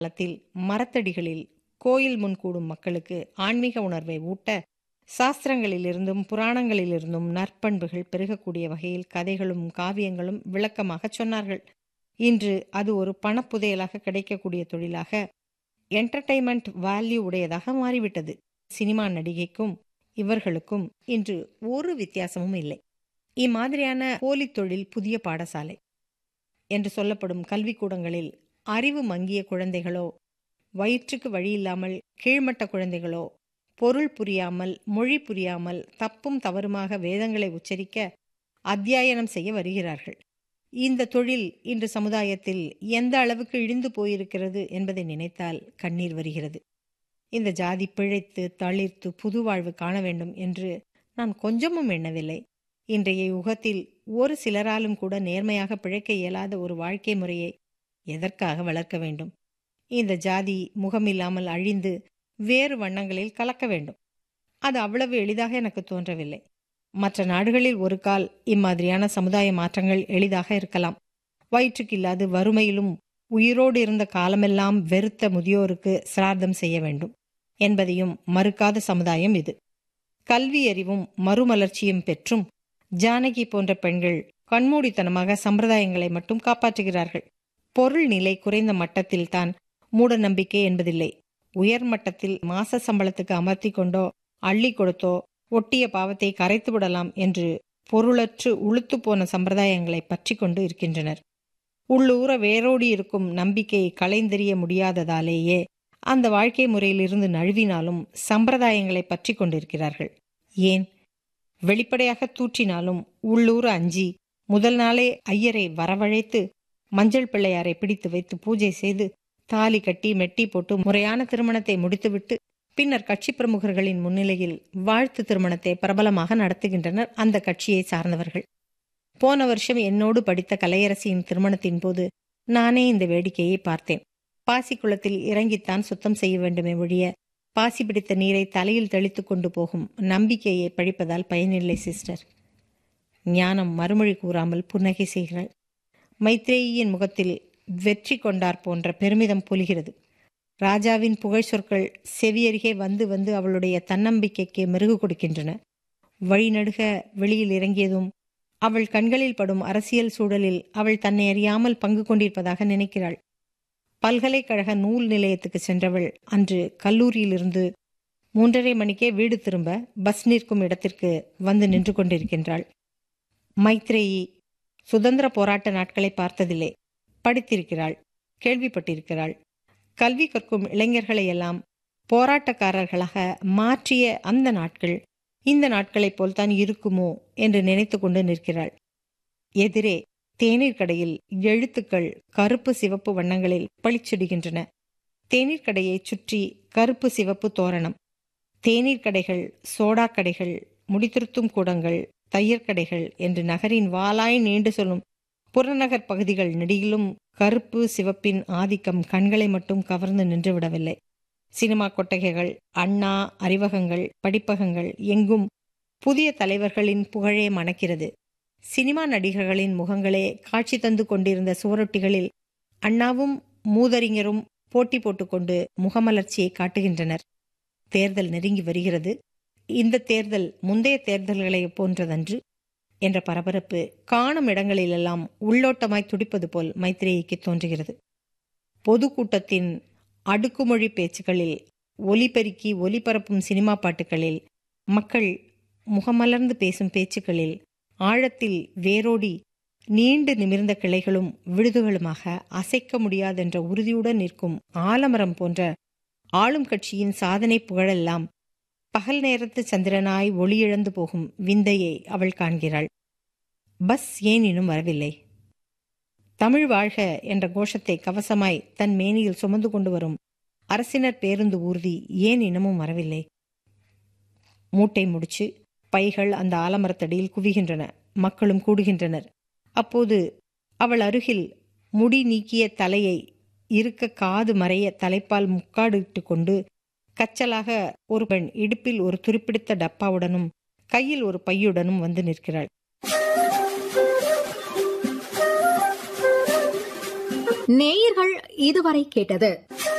காலத்தில் மரத்தடிகளில் கோயில் முன் கூடும் மக்களுக்கு ஆன்மீக உணர்வை ஊட்ட சாஸ்திரங்களிலிருந்தும் புராணங்களிலிருந்தும் நற்பண்புகள் பெருகக்கூடிய வகையில் கதைகளும் காவியங்களும் விளக்கமாகச் சொன்னார்கள் இன்று அது ஒரு பணப்புதையலாக கிடைக்கக்கூடிய தொழிலாக என்டர்டைன்மெண்ட் வேல்யூ உடையதாக மாறிவிட்டது சினிமா நடிகைக்கும் இவர்களுக்கும் இன்று ஒரு வித்தியாசமும் இல்லை இம்மாதிரியான போலி தொழில் புதிய பாடசாலை என்று சொல்லப்படும் கல்விக்கூடங்களில் அறிவு மங்கிய குழந்தைகளோ வயிற்றுக்கு வழியில்லாமல் கீழ்மட்ட குழந்தைகளோ பொருள் புரியாமல் மொழி புரியாமல் தப்பும் தவறுமாக வேதங்களை உச்சரிக்க அத்தியாயனம் செய்ய வருகிறார்கள் இந்த தொழில் இன்று சமுதாயத்தில் எந்த அளவுக்கு இழிந்து போயிருக்கிறது என்பதை நினைத்தால் கண்ணீர் வருகிறது இந்த ஜாதி பிழைத்து தளிர்த்து புது வாழ்வு காண வேண்டும் என்று நான் கொஞ்சமும் எண்ணவில்லை இன்றைய யுகத்தில் ஒரு சிலராலும் கூட நேர்மையாக பிழைக்க இயலாத ஒரு வாழ்க்கை முறையை எதற்காக வளர்க்க வேண்டும் இந்த ஜாதி முகமில்லாமல் அழிந்து வேறு வண்ணங்களில் கலக்க வேண்டும் அது அவ்வளவு எளிதாக எனக்கு தோன்றவில்லை மற்ற நாடுகளில் ஒரு கால் இம்மாதிரியான சமுதாய மாற்றங்கள் எளிதாக இருக்கலாம் வயிற்றுக்கு இல்லாது வறுமையிலும் உயிரோடு இருந்த காலமெல்லாம் வெறுத்த முதியோருக்கு சிரார்த்தம் செய்ய வேண்டும் என்பதையும் மறுக்காத சமுதாயம் இது கல்வி அறிவும் மறுமலர்ச்சியும் பெற்றும் ஜானகி போன்ற பெண்கள் கண்மூடித்தனமாக சம்பிரதாயங்களை மட்டும் காப்பாற்றுகிறார்கள் பொருள் நிலை குறைந்த மட்டத்தில் தான் மூட நம்பிக்கை என்பதில்லை உயர் மட்டத்தில் மாச சம்பளத்துக்கு அமர்த்தி கொண்டோ அள்ளி கொடுத்தோ ஒட்டிய பாவத்தை கரைத்து விடலாம் என்று பொருளற்று உளுத்து போன சம்பிரதாயங்களை பற்றி கொண்டு இருக்கின்றனர் உள்ளூர வேரோடி இருக்கும் நம்பிக்கையை களைந்தெறிய முடியாததாலேயே அந்த வாழ்க்கை முறையிலிருந்து நழுவினாலும் சம்பிரதாயங்களை பற்றி கொண்டிருக்கிறார்கள் ஏன் வெளிப்படையாக தூற்றினாலும் உள்ளூர அஞ்சி முதல் நாளே ஐயரை வரவழைத்து மஞ்சள் பிள்ளையாரை பிடித்து வைத்து பூஜை செய்து தாலி கட்டி மெட்டி போட்டு முறையான திருமணத்தை முடித்துவிட்டு பின்னர் கட்சி பிரமுகர்களின் முன்னிலையில் வாழ்த்து திருமணத்தை பிரபலமாக நடத்துகின்றனர் அந்த கட்சியை சார்ந்தவர்கள் போன வருஷம் என்னோடு படித்த கலையரசியின் திருமணத்தின் போது நானே இந்த வேடிக்கையை பார்த்தேன் பாசி குளத்தில் இறங்கித்தான் சுத்தம் செய்ய வேண்டுமே ஒழிய பாசி பிடித்த நீரை தலையில் தெளித்து கொண்டு போகும் நம்பிக்கையை பழிப்பதால் பயனில்லை சிஸ்டர் ஞானம் மறுமொழி கூறாமல் புன்னகை செய்கிறாள் மைத்ரேயியின் முகத்தில் வெற்றி கொண்டார் போன்ற பெருமிதம் பொலிகிறது ராஜாவின் புகழ் சொற்கள் செவியருகே வந்து வந்து அவளுடைய தன்னம்பிக்கைக்கு மெருகு கொடுக்கின்றன வழிநடுக வெளியில் இறங்கியதும் அவள் கண்களில் படும் அரசியல் சூழலில் அவள் தன்னை அறியாமல் பங்கு கொண்டிருப்பதாக நினைக்கிறாள் பல்கலைக்கழக நூல் நிலையத்துக்கு சென்றவள் அன்று கல்லூரியிலிருந்து மூன்றரை மணிக்கே வீடு திரும்ப பஸ் நிற்கும் இடத்திற்கு வந்து நின்று கொண்டிருக்கின்றாள் மைத்ரேயி சுதந்திர போராட்ட நாட்களை பார்த்ததில்லை படித்திருக்கிறாள் கேள்விப்பட்டிருக்கிறாள் கல்வி கற்கும் இளைஞர்களை எல்லாம் போராட்டக்காரர்களாக மாற்றிய அந்த நாட்கள் இந்த நாட்களைப் போல்தான் இருக்குமோ என்று நினைத்து கொண்டு நிற்கிறாள் எதிரே தேநீர் கடையில் எழுத்துக்கள் கருப்பு சிவப்பு வண்ணங்களில் பளிச்சிடுகின்றன தேநீர் கடையை சுற்றி கருப்பு சிவப்பு தோரணம் தேநீர் கடைகள் சோடா கடைகள் முடித்திருத்தும் கூடங்கள் தையர் கடைகள் என்று நகரின் வாலாய் நீண்டு சொல்லும் புறநகர் பகுதிகள் நெடியிலும் கருப்பு சிவப்பின் ஆதிக்கம் கண்களை மட்டும் கவர்ந்து நின்றுவிடவில்லை சினிமா கொட்டகைகள் அண்ணா அறிவகங்கள் படிப்பகங்கள் எங்கும் புதிய தலைவர்களின் புகழே மணக்கிறது சினிமா நடிகர்களின் முகங்களே காட்சி தந்து கொண்டிருந்த சுவரொட்டிகளில் அண்ணாவும் மூதறிஞரும் போட்டி போட்டுக்கொண்டு முகமலர்ச்சியை காட்டுகின்றனர் தேர்தல் நெருங்கி வருகிறது இந்த தேர்தல் முந்தைய தேர்தல்களை போன்றதன்று என்ற பரபரப்பு காணும் இடங்களிலெல்லாம் உள்ளோட்டமாய் துடிப்பது போல் மைத்ரேயிக்கு தோன்றுகிறது பொதுக்கூட்டத்தின் அடுக்குமொழி பேச்சுக்களில் ஒலிபெருக்கி ஒலிபரப்பும் சினிமா பாட்டுகளில் மக்கள் முகமலர்ந்து பேசும் பேச்சுக்களில் ஆழத்தில் வேரோடி நீண்டு நிமிர்ந்த கிளைகளும் விழுதுகளுமாக அசைக்க முடியாதென்ற உறுதியுடன் நிற்கும் ஆலமரம் போன்ற ஆளும் கட்சியின் சாதனை புகழெல்லாம் பகல் நேரத்து சந்திரனாய் ஒளியிழந்து போகும் விந்தையை அவள் காண்கிறாள் பஸ் ஏன் இன்னும் வரவில்லை தமிழ் வாழ்க என்ற கோஷத்தை கவசமாய் தன் மேனியில் சுமந்து கொண்டு வரும் அரசினர் பேருந்து ஊர்தி ஏன் இன்னமும் வரவில்லை மூட்டை முடிச்சு பைகள் அந்த ஆலமரத்தடியில் குவிகின்றன மக்களும் கூடுகின்றனர் அப்போது அவள் அருகில் முடி நீக்கிய தலையை இருக்க காது மறைய தலைப்பால் முக்காடிட்டு கொண்டு கச்சலாக ஒரு பெண் இடுப்பில் ஒரு துருப்பிடித்த டப்பாவுடனும் கையில் ஒரு பையுடனும் வந்து நிற்கிறாள் நேயர்கள் இதுவரை கேட்டது